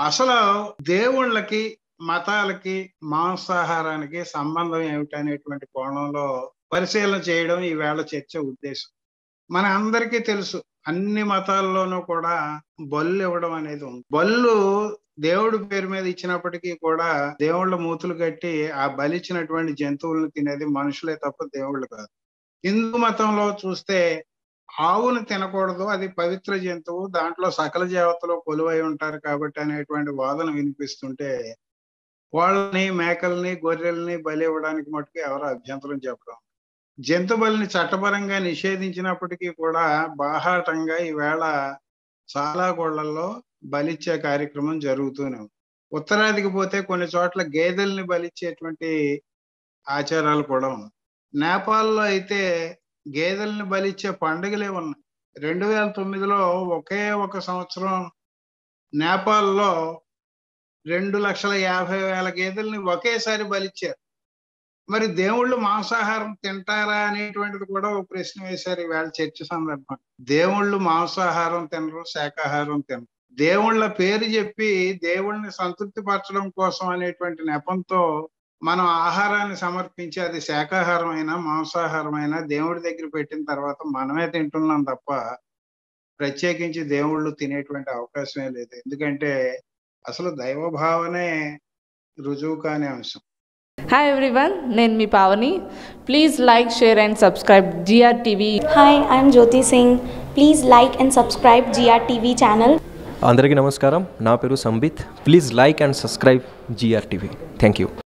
అసలు దేవుళ్ళకి మతాలకి మాంసాహారానికి సంబంధం ఏమిటనేటువంటి కోణంలో పరిశీలన చేయడం ఈవేళ చర్చ ఉద్దేశం మన అందరికీ తెలుసు అన్ని మతాల్లోనూ కూడా బళ్ళు ఇవ్వడం అనేది ఉంది బళ్ళు దేవుడి పేరు మీద ఇచ్చినప్పటికీ కూడా దేవుళ్ళ మూతులు కట్టి ఆ బలిచ్చినటువంటి జంతువులను తినేది మనుషులే తప్ప దేవుళ్ళు కాదు హిందూ మతంలో చూస్తే ఆవును తినకూడదు అది పవిత్ర జంతువు దాంట్లో సకల దేవతలు కొలువై ఉంటారు కాబట్టి అనేటువంటి వాదన వినిపిస్తుంటే వాళ్ళని మేకల్ని గొర్రెల్ని బలి ఇవ్వడానికి మటుకు ఎవరు అభ్యంతరం చెప్పడం జంతు బలిని చట్టపరంగా నిషేధించినప్పటికీ కూడా బాహాటంగా ఈవేళ చాలా గోళ్లలో బలిచ్చే కార్యక్రమం జరుగుతూనే ఉంది ఉత్తరాదికి పోతే కొన్ని చోట్ల గేదెల్ని బలిచ్చేటువంటి ఆచారాలు కూడా ఉన్నాయి నేపాల్లో అయితే గేదెల్ని బలిచ్చే పండుగలే ఉన్నాయి రెండు వేల తొమ్మిదిలో ఒకే ఒక సంవత్సరం నేపాల్లో రెండు లక్షల యాభై వేల గేదెల్ని ఒకేసారి బలిచ్చారు మరి దేవుళ్ళు మాంసాహారం తింటారా అనేటువంటిది కూడా ఒక ప్రశ్న వేశారు ఈవేళ చర్చ సందర్భం దేవుళ్ళు మాంసాహారం తినరు శాకాహారం తినరు దేవుళ్ళ పేరు చెప్పి దేవుళ్ళని సంతృప్తి పరచడం కోసం అనేటువంటి నెపంతో మనం ఆహారాన్ని సమర్పించి అది శాకాహారం అయినా మాంసాహారం అయినా దేవుడి దగ్గర పెట్టిన తర్వాత మనమే తింటున్నాం తప్ప ప్రత్యేకించి దేవుళ్ళు తినేటువంటి అవకాశమే లేదు ఎందుకంటే అసలు దైవభావనే రుజువు కాని అంశం హాయ్ ఎవ్రీవన్ నేను మీ Pavani please like share and subscribe GR TV Hi, I'm Jyoti Singh. Please like and subscribe GRTV channel. అందరికీ నమస్కారం నా పేరు Sambit please like and subscribe GR TV thank you